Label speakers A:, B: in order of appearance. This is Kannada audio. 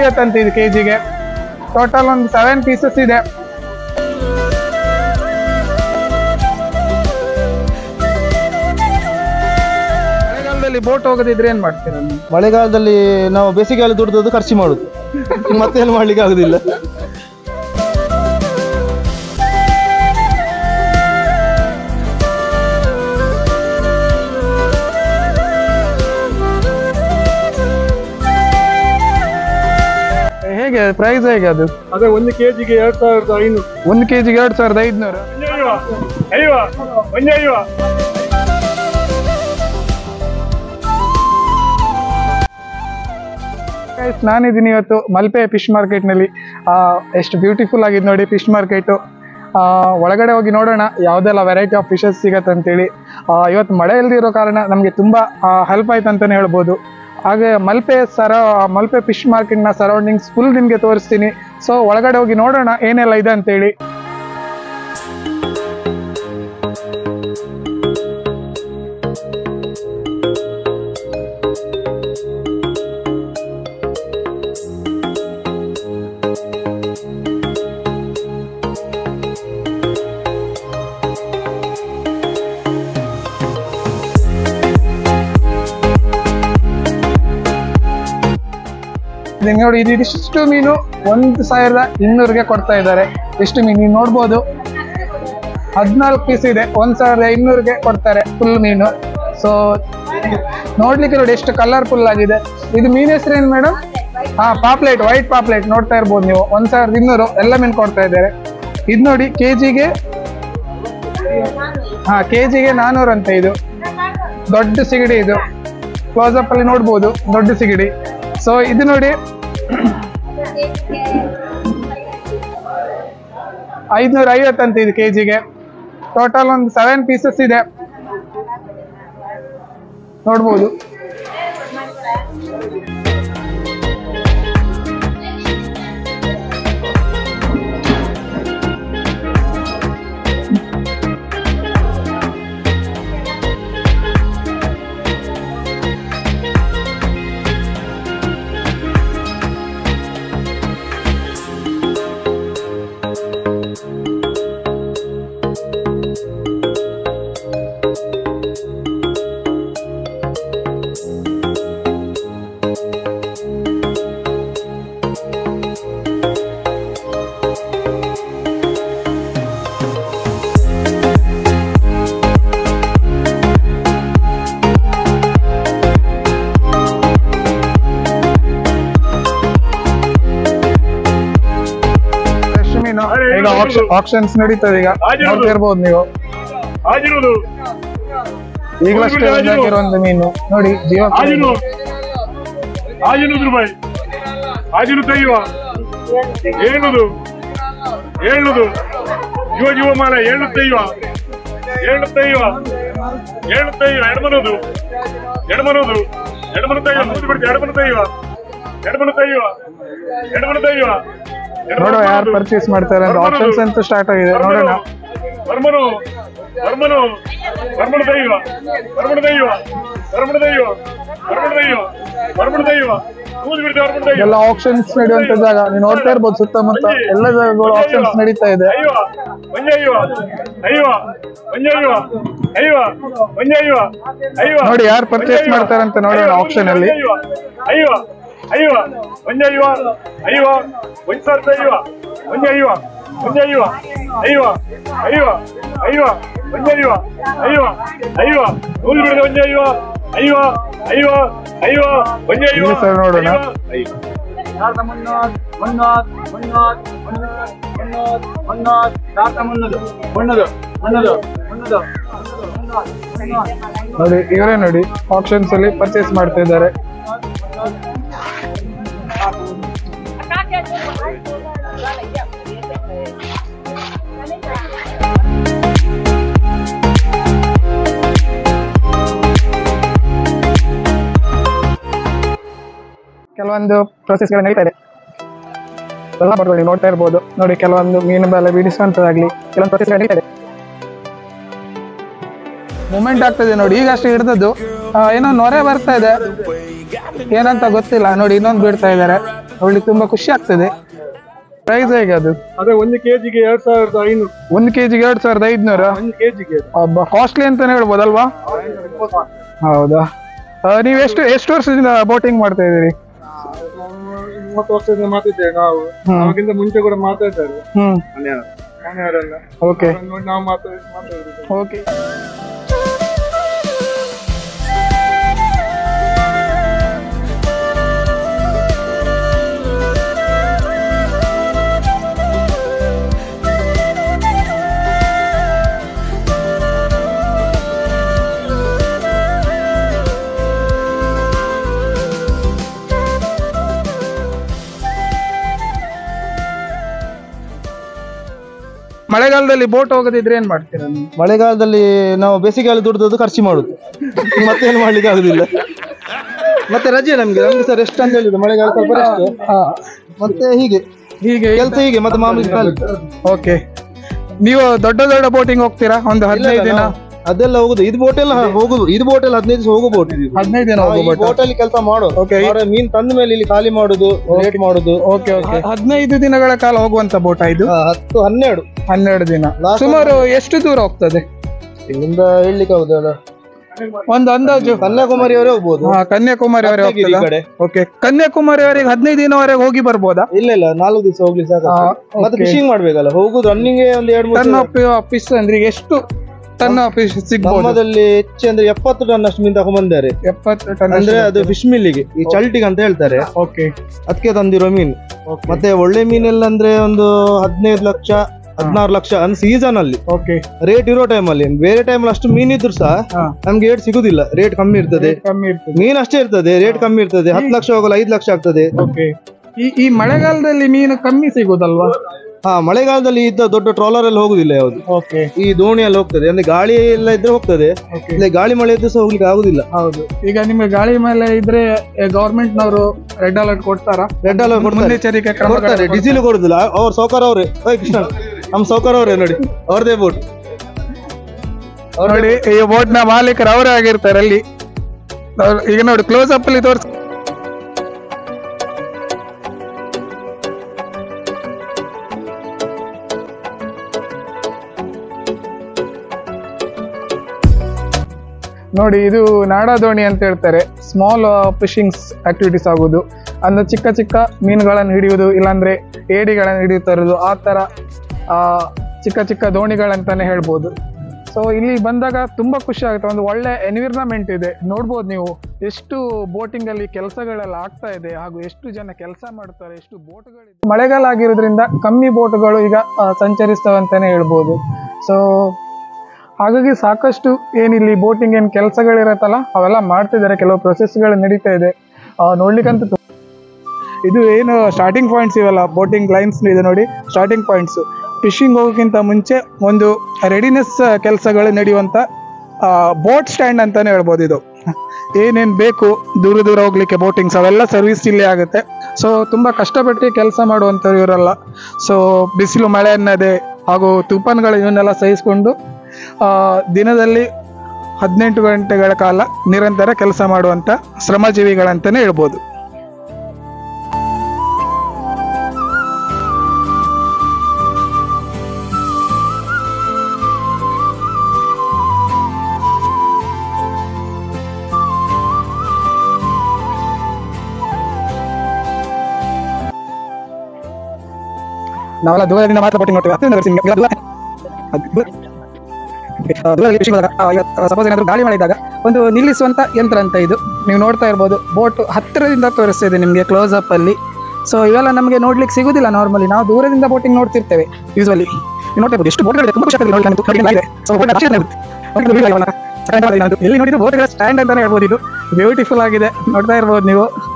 A: ಐವತ್ತಂತ ಇದು ಕೆ ಜಿಗೆ ಟೋಟಲ್ ಒಂದು ಸೆವೆನ್ ಪೀಸಸ್ ಇದೆ ಮಳೆಗಾಲದಲ್ಲಿ ಬೋಟ್ ಹೋಗೋದಿದ್ರೆ ಏನ್ ಮಾಡ್ತೀರಾ ನೀವು
B: ಮಳೆಗಾಲದಲ್ಲಿ ನಾವು ಬೇಸಿಗೆಯಲ್ಲಿ ದುಡ್ದದ್ದು ಖರ್ಚು ಮಾಡುದು ಮತ್ತೇನು ಮಾಡ್ಲಿಕ್ಕೆ ಆಗುದಿಲ್ಲ
A: ಹೇಗೆ ಪ್ರೈಸ್ ಹೇಗೆ ಅದು
C: ಅದೇ ಒಂದು ಕೆಜಿಗೆ ಎರಡ್ ಸಾವಿರದ ಐನೂರು
A: ಒಂದು ಕೆ ಜಿಗೆ ಎರಡು ಸಾವಿರದ ಐದುನೂರು
C: ಅಯ್ಯೋ ಒಂದೇ ಅಯ್ಯೋ
A: ಗೈಸ್ ನಾನಿದ್ದೀನಿ ಇವತ್ತು ಮಲ್ಪೆ ಫಿಶ್ ಮಾರ್ಕೆಟ್ನಲ್ಲಿ ಎಷ್ಟು ಬ್ಯೂಟಿಫುಲ್ ಆಗಿದೆ ನೋಡಿ ಫಿಶ್ ಮಾರ್ಕೆಟು ಒಳಗಡೆ ಹೋಗಿ ನೋಡೋಣ ಯಾವುದೆಲ್ಲ ವೆರೈಟಿ ಆಫ್ ಫಿಶಸ್ ಸಿಗತ್ತೆ ಅಂತೇಳಿ ಆ, ಇವತ್ತು ಮಳೆ ಇಲ್ದಿರೋ ಕಾರಣ ನಮಗೆ ತುಂಬ ಹೆಲ್ಪ್ ಆಯ್ತು ಅಂತಲೇ ಹೇಳ್ಬೋದು ಹಾಗೆ ಮಲ್ಪೆ ಸರ ಮಲ್ಪೆ ಫಿಶ್ ಮಾರ್ಕೆಟ್ನ ಸರೌಂಡಿಂಗ್ಸ್ ಫುಲ್ ನಿಮಗೆ ತೋರಿಸ್ತೀನಿ ಸೊ ಒಳಗಡೆ ಹೋಗಿ ನೋಡೋಣ ಏನೆಲ್ಲ ಇದೆ ಅಂತೇಳಿ ಇದು ನೋಡಿ ಇದು ಇದಿಷ್ಟು ಮೀನು ಒಂದು ಸಾವಿರದ ಇನ್ನೂರಿಗೆ ಕೊಡ್ತಾ ಇದ್ದಾರೆ ಇಷ್ಟು ಮೀನು ನೀವು ನೋಡ್ಬೋದು ಹದಿನಾಲ್ಕು ಪೀಸ್ ಇದೆ ಒಂದ್ ಸಾವಿರದ ಇನ್ನೂರಿಗೆ ಕೊಡ್ತಾರೆ ಫುಲ್ ಮೀನು ಸೊ ನೋಡ್ಲಿಕ್ಕೆ ನೋಡಿ ಎಷ್ಟು ಕಲರ್ಫುಲ್ ಆಗಿದೆ ಇದು ಮೀನ್ ಹೆಸರು ಏನು ಮೇಡಮ್ ಹಾ ಪಾಪ್ಲೇಟ್ ವೈಟ್ ಪಾಪ್ಲೇಟ್ ನೋಡ್ತಾ ಇರ್ಬೋದು ನೀವು ಒಂದ್ ಸಾವಿರದ ಇನ್ನೂರು ಎಲ್ಲ ಮೀನು ಕೊಡ್ತಾ ಇದ್ದಾರೆ ಇದು ನೋಡಿ ಕೆಜಿಗೆ ಹಾ ಕೆಜಿಗೆ ನಾನೂರು ಅಂತ ಇದು ದೊಡ್ಡ ಸಿಗಡಿ ಇದು ಕ್ಲೋಸ್ ಅಪ್ ಅಲ್ಲಿ ನೋಡ್ಬೋದು ದೊಡ್ಡ ಸಿಗಡಿ ಸೊ ಇದು ನೋಡಿ ಐದ್ನೂರ ಐವತ್ತಂತ ಇದು ಕೆಜಿಗೆ ಟೋಟಲ್ ಒಂದು ಸೆವೆನ್ ಪೀಸಸ್ ಇದೆ ನೋಡ್ಬೋದು ಫ್ರೆಶ್ ಮೀನು ಈಗ ಆಪ್ಷನ್ಸ್ ನಡೀತದೆ ಈಗ ನೋಡ್ತಾ ಇರ್ಬೋದು ನೀವು
C: ಹಾಜಿರುವುದು
A: ಈಗಲಷ್ಟೇ ಒಂದು ಹಾಕಿರೋ ಒಂದು ಮೀನು ನೋಡಿ ಜೀವ
C: ಹಾಜಿರು ಹಾಜಿರುವುದು ರೂಪಾಯಿ ಹಾಜಿರು ತೆಗೆಯುವ ಏಳುದು ಏಳುದು ಜೀವ ಜೀವ ಮಾಲ ಏಳು ತೆಗೆಯುವ ಏಳು ತೆಗೆಯುವ ಏಳು ತೆಗೆಯುವ ಎಡಮನೋದು ಎಡಮನೋದು ಎಡಮನ ತೆಗೆಯುವ ಮುಗಿದು ಬಿಡ್ತೀವಿ ಎಡಮನ ತೆಗೆಯುವ ಎಡಮನ ತೆಗೆಯುವ ಎಡಮನ ತೆಗೆಯುವ
A: ನೋಡುವ ಯಾರು ಪರ್ಚೇಸ್ ಮಾಡ್ತಾರೆ ಅಂತ ಆಪ್ಷನ್ಸ್ ಅಂತೂ ಸ್ಟಾರ್ಟ್ ಆಗಿದೆ ನೋಡೋಣ
C: ವರ್ಮನು ವರ್ಮನು ವರ್ಮನ ದೈವ ವರ್ಮನ ದೈವ ವರ್ಮನ ದೈವ ವರ್ಮನ ದೈವ ವರ್ಮನ ದೈವ ಕೂದು ಬಿಡ್ತೀವಿ ವರ್ಮನ ದೈವ
A: ಎಲ್ಲ ಆಪ್ಷನ್ಸ್ ನಡೆಯುವಂತ ಜಾಗ ನೀವು ನೋಡ್ತಾ ಇರ್ಬೋದು ಸುತ್ತಮುತ್ತ ಎಲ್ಲ ಜಾಗಗಳು ಆಪ್ಷನ್ಸ್ ನಡೀತಾ ಇದೆ
C: ಅಯ್ಯೋ ಒಂಜೆ ಅಯ್ಯೋ ಅಯ್ಯೋ ಒಂಜೆ ಅಯ್ಯೋ ಅಯ್ಯೋ ಒಂಜೆ ಅಯ್ಯೋ ಅಯ್ಯೋ
A: ನೋಡಿ ಯಾರು purchase ಮಾಡ್ತಾರಂತ ನೋಡೋಣ auction ಅಲ್ಲಿ.
C: ಅಯ್ಯೋ ಅಯ್ಯೋ ಒಂಜೆ ಅಯ್ಯೋ ಅಯ್ಯೋ ಒಂದ್ ಸಾವಿರದ ಅಯ್ಯೋ ಒಂಜೆ ಅಯ್ಯೋ ಒಂಜೆ ಅಯ್ಯೋ ಅಯ್ಯೋ ಅಯ್ಯೋ ಅಯ್ಯೋ ಒಂಜೆ ಅಯ್ಯೋ ಅಯ್ಯೋ ಅಯ್ಯೋ ಕೂದು ಬಿಡದೆ ಒಂಜೆ ಅಯ್ಯೋ ಅಯ್ಯೋ ಅಯ್ಯೋ ಅಯ್ಯೋ ಒಂಜೆ ಅಯ್ಯೋ
A: ಇಲ್ಲಿ ಸರ್ ನೋಡೋಣ.
C: ಅಯ್ಯೋ
A: ನೋಡಿ ಇವರೇ ನೋಡಿ ಆಪ್ಷನ್ಸ್ ಅಲ್ಲಿ ಪರ್ಚೇಸ್ ಮಾಡ್ತಾ ಇದ್ದಾರೆ ಕೆಲವೊಂದು process ಗಳು ನಡೀತಾ ಇದೆ ಎಲ್ಲ ಬರ್ಬೋದು ನೀವು ನೋಡ್ತಾ ಇರ್ಬೋದು ನೋಡಿ ಕೆಲವೊಂದು ಮೀನು ಬೆಲೆ ಬಿಡಿಸುವಂತದಾಗ್ಲಿ ಕೆಲವೊಂದು process ಗಳು ನಡೀತಾ ಇದೆ ಮೂಮೆಂಟ್ ಆಗ್ತದೆ ನೋಡಿ ಈಗ ಅಷ್ಟು ಹಿಡ್ದದ್ದು ಆ, ಏನೋ ನೊರೆ ಬರ್ತಾ ಇದೆ ಏನಂತ ಗೊತ್ತಿಲ್ಲ ನೋಡಿ ಇನ್ನೊಂದು ಬಿಡ್ತಾ ಇದ್ದಾರೆ ಅವಳಿಗೆ ತುಂಬಾ ಖುಷಿ ಆಗ್ತದೆ ಪ್ರೈಸ್ ಹೇಗೆ ಅದು
B: ಅದೇ ಒಂದು ಕೆಜಿಗೆ ಎರಡ್ ಸಾವಿರದ ಐನೂರು
A: ಒಂದು ಕೆಜಿಗೆ ಎರಡ್ ಸಾವಿರದ ಐದ್ನೂರ
B: ಒಂದು ಕೆಜಿಗೆ
A: ಕಾಸ್ಟ್ಲಿ ಅಂತಾನೆ ಹೇಳ್ಬೋದಲ್ವಾ ಹೌದಾ ಆ, ನೀವು ಎಷ್ಟು ಎಷ್ಟು ವರ್ಷದಿಂದ ಬೋಟಿಂಗ್ ಮಾಡ್ತಾ ಇದ್ದೀರಿ
B: ಮೂವತ್ತು ವರ್ಷದಿಂದ ಮಾತಾಡ್ತೇವೆ ನಾವು
A: ಹ್ಮ್.
B: ಅವಾಗಿಂದ ಮುಂಚೆ ಕೂಡ ಮಾತಾಡ್ತಾರೆ
A: ಹ್ಮ್
B: ಮನೆಯವರೆಲ್ಲ
A: ಓಕೆ
B: ಅದನ್ನ ನೋಡಿ ನಾವು ಮಾತಾಡಿ ಮಾತಾಡಿದ್ರು
A: ಓಕೆ ಮಳೆಗಾಲದಲ್ಲಿ ಬೋಟ್ ಹೋಗದಿದ್ರೆ ಏನ್ ಮಾಡ್ತೀರಾ ನೀವು
B: ಮಳೆಗಾಲದಲ್ಲಿ ನಾವು ಬೇಸಿಗೆಯಲ್ಲಿ ದುಡ್ದದ್ದು ಖರ್ಚು ಮಾಡುದು ಮತ್ತೇನು ಮಾಡ್ಲಿಕ್ಕೆ ಆಗುದಿಲ್ಲ ಮತ್ತೆ ರಜೆ ನಮ್ಗೆ ನಮ್ಗೆ ಸರ್ ರೆಸ್ಟ್ ಅಂತ ಹೇಳಿದ್ದು ಮಳೆಗಾಲ ಸ್ವಲ್ಪ ರೆಸ್ಟ್ ಮತ್ತೆ ಹೀಗೆ
A: ಹೀಗೆ
B: ಕೆಲಸ ಹೀಗೆ ಮತ್ತೆ ಮಾಮೂಲಿ ಖಾಲಿ.
A: ಓಕೆ ನೀವು ದೊಡ್ಡ ದೊಡ್ಡ ಬೋಟಿಂಗ್ ಹೋಗ್ತೀರಾ ಒಂದು
B: ಇಲ್ಲ,
A: ಹದಿನೈದು ದಿನ
B: ನಾವು ಅದೆಲ್ಲ ಹೋಗುದು ಇದು ಬೋಟ್ ಎಲ್ಲ ಹೋಗುದು ಇದು ಬೋಟ್ ಎಲ್ಲ ಹದಿನೈದು ದಿವಸ ಹೋಗೋ ಬೋಟ್ ಇದು
A: ಹದಿನೈದು ದಿನ ಹೋಗೋ ಬೋಟ್
B: ಬೋಟ್ ಅಲ್ಲಿ ಕೆಲಸ ಮಾಡೋದು
A: Okay.
B: ಮಾರ್ರೆ, ಮೀನ್ ತಂದ ಮೇಲೆ ಇಲ್ಲಿ ಖಾಲಿ ಮಾಡುದು ರೇಟ್ ಮಾಡುದು
A: ಓಕೆ ಓಕೆ ಹದಿನೈದು ದಿನಗಳ ಕಾಲ ಹೋಗುವಂತ ಬೋಟ್ ಇದು
B: ಹಾ, ಹತ್ತು ಹನ್ನೆರಡು
A: ಹನ್ನೆರಡು ದಿನ
B: Last
A: ಸುಮಾರು ಎಷ್ಟು ದೂರ ಹೋಗ್ತದೆ
B: ಇಲ್ಲಿಂದ ಹೇಳಲಿಕ್ಕೆ ಆಗುದಲ್ಲ
A: ಒಂದು ಅಂದಾಜು
B: ಕನ್ಯಾಕುಮಾರಿಯವರೇ ಹೋಗ್ಬೋದು
A: ಹಾ, ಕನ್ಯಾಕುಮಾರಿ ಅವರೇ
B: ರತ್ನಗಿರಿ
A: ಹೋಗ್ತದಾ
B: ಕಡೆ
A: ಓಕೆ ಕನ್ಯಾಕುಮಾರಿ ಅವರಿಗೆ ಹದಿನೈದು ದಿನವರೆಗೆ ಹೋಗಿ ಬರ್ಬೋದಾ
B: ಇಲ್ಲ ಇಲ್ಲ ನಾಲ್ಕು ದಿವಸ ಹೋಗ್ಲಿಕ್ಕೆ ಸಾಕು
A: ಹಾ,
B: ಮತ್ತೆ
A: okay.
B: ಫಿಶಿಂಗ್ ಮಾಡ್ಬೇಕಲ್ಲ ಹೋಗುದು ರನ್ನಿಂಗ್ ಒಂದ್ ಎರಡು ಮೂರು
A: ಟನ್
B: ದಿನ.
A: ಆಫ್ ಫಿಶ್ ಅಂದ್ರೆ ಈಗ ಎಷ್ಟು ಟನ್ ಆಫ್ ಫಿಶ್ ಸಿಗ್ಬೋದು
B: ನಮ್ಮದಲ್ಲಿ ಹೆಚ್ಚು ಅಂದ್ರೆ ಎಪ್ಪತ್ತು ಟನ್ ಅಷ್ಟು ಮೀನ್ ತಗೊಂಡ್ಬಂದಾರೆ
A: ಎಪ್ಪತ್ತು ಟನ್
B: ಅಂದ್ರೆ ಅದು ಫಿಶ್ ಮಿಲ್ಲಿಗೆ ಈ ಚಲ್ಟಿಗೆ ಅಂತ ಹೇಳ್ತಾರೆ
A: ಓಕೆ
B: ಅದಕ್ಕೆ ತಂದಿರೋ ಮೀನು ಮತ್ತೆ ಒಳ್ಳೆ ಮೀನೆಲ್ಲ ಅಂದ್ರೆ ಒಂದು ಹದಿನೈದು ಲಕ್ಷ ಹದಿನಾರು ಲಕ್ಷ ಅಂದ್ರೆ ಸೀಸನ್ ಅಲ್ಲಿ
A: ಓಕೆ
B: ರೇಟ್ ಇರೋ ಟೈಮ್ ಅಲ್ಲಿ ಬೇರೆ ಟೈಮ್ ಅಲ್ಲಿ ಅಷ್ಟು ಮೀನ್ ಇದ್ರು ಸಹ
A: ಹಾ.
B: ನಮ್ಗೆ ರೇಟ್ ಸಿಗುದಿಲ್ಲ ರೇಟ್ ಕಮ್ಮಿ ಇರ್ತದೆ
A: ಕಮ್ಮಿ ಇರ್ತದೆ
B: ಮೀನ್ ಅಷ್ಟೇ ಇರ್ತದೆ ರೇಟ್ ಕಮ್ಮಿ ಇರ್ತದೆ ಹತ್ತು ಲಕ್ಷ ಹೋಗಲ್ಲ ಐದು ಲಕ್ಷ ಆಗ್ತದೆ
A: ಓಕೆ ಈ ಈ ಮಳೆಗಾಲದಲ್ಲಿ ಮೀನು ಕಮ್ಮಿ ಸಿಗುದಲ್ವಾ
B: ಹಾ ಮಳೆಗಾಲದಲ್ಲಿ ಇದ್ದ ದೊಡ್ಡ ಟ್ರಾಲರ್ ಎಲ್ಲ ಹೋಗುದಿಲ್ಲ ಯಾವುದು
A: ಓಕೆ
B: ಈ ದೋಣಿ ಎಲ್ಲ ಹೋಗ್ತದೆ ಅಂದ್ರೆ ಗಾಳಿ ಎಲ್ಲ ಇದ್ರೆ ಹೋಗ್ತದೆ
A: ಓಕೆ
B: ಇಲ್ಲ ಗಾಳಿ ಮಳೆ ಇದ್ದು ಸಹ ಹೋಗ್ಲಿಕ್ಕೆ ಆಗುದಿಲ್ಲ
A: ಹೌದು ಈಗ ನಿಮಗೆ ಗಾಳಿ ಮೇಲೆ ಇದ್ರೆ ಗವರ್ಮೆಂಟ್ ನವರು ರೆಡ್ ಅಲರ್ಟ್ ಕೊಡ್ತಾರಾ
B: ರೆಡ್ ಅಲರ್ಟ್ ಕೊಡ್ತಾರೆ
A: ಮುನ್ನೆಚ್ಚರಿಕೆ ಕ್ರಮ
B: ಕೊಡ್ತಾರೆ ಡೀಸೆಲ್ ಕೊಡುದಿಲ್ಲ ಅವ್ರ ಸೌಕರ್ ಅವ್ರೆ ಓಯ್ ಕೃಷ್ಣ ನಮ್ ಸೌಕರ್ ಅವ್ರೆ ನೋಡಿ ಅವ್ರದೇ ಬೋಟ್
A: ನೋಡಿ ಈ ಬೋಟ್ ನ ಮಾಲೀಕರು ಅವರೇ ಆಗಿರ್ತಾರೆ ಅಲ್ಲಿ ಅವ್ರು- ಈಗ ನೋಡಿ ಕ್ಲೋಸ್ ಅಪ್ ಅಲ್ಲಿ ತೋರಿಸ್ ನೋಡಿ ಇದು ನಾಡಾ ದೋಣಿ ಅಂತ ಹೇಳ್ತಾರೆ ಸ್ಮಾಲ್ ಫಿಶಿಂಗ್ಸ್ ಆಕ್ಟಿವಿಟೀಸ್ ಆಗೋದು ಅಂದ್ರೆ ಚಿಕ್ಕ ಚಿಕ್ಕ ಮೀನುಗಳನ್ನು ಹಿಡಿಯುವುದು ಇಲ್ಲಾಂದ್ರೆ ಏಡಿಗಳನ್ನು ಹಿಡಿಯುತ್ತಾ ಇರೋದು ಆ ಥರ ಆ, ಚಿಕ್ಕ ಚಿಕ್ಕ ದೋಣಿಗಳಂತಾನೆ ಹೇಳ್ಬೋದು ಸೊ ಇಲ್ಲಿ ಬಂದಾಗ ತುಂಬಾ ಖುಷಿ ಆಗುತ್ತೆ ಒಂದು ಒಳ್ಳೆ ಎನ್ವಿರ್ನಮೆಂಟ್ ಇದೆ ನೋಡ್ಬೋದು ನೀವು ಎಷ್ಟು ಬೋಟಿಂಗ್ ಅಲ್ಲಿ ಕೆಲಸಗಳೆಲ್ಲ ಆಗ್ತಾ ಇದೆ ಹಾಗೂ ಎಷ್ಟು ಜನ ಕೆಲಸ ಮಾಡ್ತಾರೆ ಎಷ್ಟು ಬೋಟ್ಗಳಿದೆ ಮಳೆಗಾಲ ಆಗಿರೋದ್ರಿಂದ ಕಮ್ಮಿ ಬೋಟ್ಗಳು ಈಗ ಆ, ಸಂಚರಿಸ್ತವೆ ಅಂತಾನೆ ಹೇಳ್ಬೋದು ಸೊ ಹಾಗಾಗಿ ಸಾಕಷ್ಟು ಏನಿಲ್ಲಿ ಬೋಟಿಂಗ್ ಏನು ಕೆಲಸಗಳಿರತ್ತಲ್ಲ ಅವೆಲ್ಲ ಮಾಡ್ತಿದ್ದಾರೆ ಕೆಲವು ಪ್ರೊಸೆಸ್ಗಳು ನಡೀತಾ ಇದೆ ಆ, ನೋಡ್ಲಿಕ್ಕಂತೂ ತು- ಇದು ಏನು ಸ್ಟಾರ್ಟಿಂಗ್ ಪಾಯಿಂಟ್ಸ್ ಇವೆಲ್ಲ ಬೋಟಿಂಗ್ ಲೈನ್ಸ್ ಇದೆ ನೋಡಿ ಸ್ಟಾರ್ಟಿಂಗ್ ಪಾಯಿಂಟ್ಸ್ ಫಿಶಿಂಗ್ ಹೋಗೋಕ್ಕಿಂತ ಮುಂಚೆ ಒಂದು ರೆಡಿನೆಸ್ ಕೆಲಸಗಳು ನಡೆಯುವಂಥ ಬೋಟ್ ಸ್ಟ್ಯಾಂಡ್ ಅಂತಾನೆ ಹೇಳ್ಬೋದು ಇದು ಏನೇನು ಬೇಕು ದೂರ ದೂರ ಹೋಗ್ಲಿಕ್ಕೆ ಬೋಟಿಂಗ್ಸ್ ಅವೆಲ್ಲ ಸರ್ವಿಸ್ ಇಲ್ಲೇ ಆಗುತ್ತೆ ಸೊ ತುಂಬ ಕಷ್ಟಪಟ್ಟು ಕೆಲಸ ಮಾಡುವಂಥವ್ರು ಇವರೆಲ್ಲ ಸೊ ಬಿಸಿಲು ಮಳೆ ಅನ್ನೋದೇ ಹಾಗೂ ತುಫಾನ್ಗಳು ಇವನ್ನೆಲ್ಲ ಸಹಿಸಿಕೊಂಡು ಆ, ದಿನದಲ್ಲಿ ಹದಿನೆಂಟು ಗಂಟೆಗಳ ಕಾಲ ನಿರಂತರ ಕೆಲಸ ಮಾಡುವಂಥ ಶ್ರಮಜೀವಿಗಳಂತಲೇ ಹೇಳ್ಬೋದು ನಾವೆಲ್ಲ ದೂರದಿಂದ ಮಾತ್ರ ಬೋಟಿಂಗ್ ಮಾಡ್ತೇವೆ ಹತ್ತಿರ ನಿಮ್ಗೆ ದೂರ- ಅದು ದೂರ- ಆ, ದೂರದಲ್ಲಿ fishing ಹೋದಾಗ ಸಪೋಸ್ ಏನಾದ್ರು ಗಾಳಿ ಮಳೆ ಇದ್ದಾಗ ಒಂದು ನಿಲ್ಲಿಸುವಂತ ಯಂತ್ರ ಅಂತ ಇದು ನೀವು ನೋಡ್ತಾ ಇರ್ಬೋದು ಬೋಟ್ ಹತ್ತಿರದಿಂದ ತೋರಿಸ್ತಾ ಇದೆ ನಿಮಗೆ ಕ್ಲೋಸ್ ಅಪ್ ಅಲ್ಲಿ ಸೊ ಇವೆಲ್ಲ ನಮಗೆ ನೋಡ್ಲಿಕ್ಕೆ ಸಿಗುದಿಲ್ಲ ನಾರ್ಮಲಿ ನಾವು ದೂರದಿಂದ ಬೋಟಿಂಗ್ ನೋಡ್ತಿರ್ತೇವೆ ಯೂಸ್ವಲಿ ನೀವು ನೋಡ್ತಾ ಇರ್ಬೋದು ಎಷ್ಟು ಬೋಟ್ಗಳಿದೆ ತುಂಬ ಖುಷಿ ಆಗ್ತದೆ ನೋಡಿ ನನಗೆ ನೋಡಿ ಇದೆ ಸೊ ಬೋಟ್ ರಾಶಿ ಆಗುತ್ತೆ. ನೋಡಿ video ಇವನ್ನ. ಚೆನ್ನಾಗಿ ಮಾಡಿದೆ ನಾನು. ಎಲ್ಲಿ ನೋಡಿದ್ರು ಬೋಟ್ಗಳ ಸ್ಟ್ಯಾಂಡ್ ಅಂತಾನೆ ಹೇಳ್ಬೋದು ಇದು ಬ್ಯೂಟಿಫುಲ್ ಆಗಿದೆ ನೋಡ್ತಾ ಇರ್ಬೋದು ನೀವು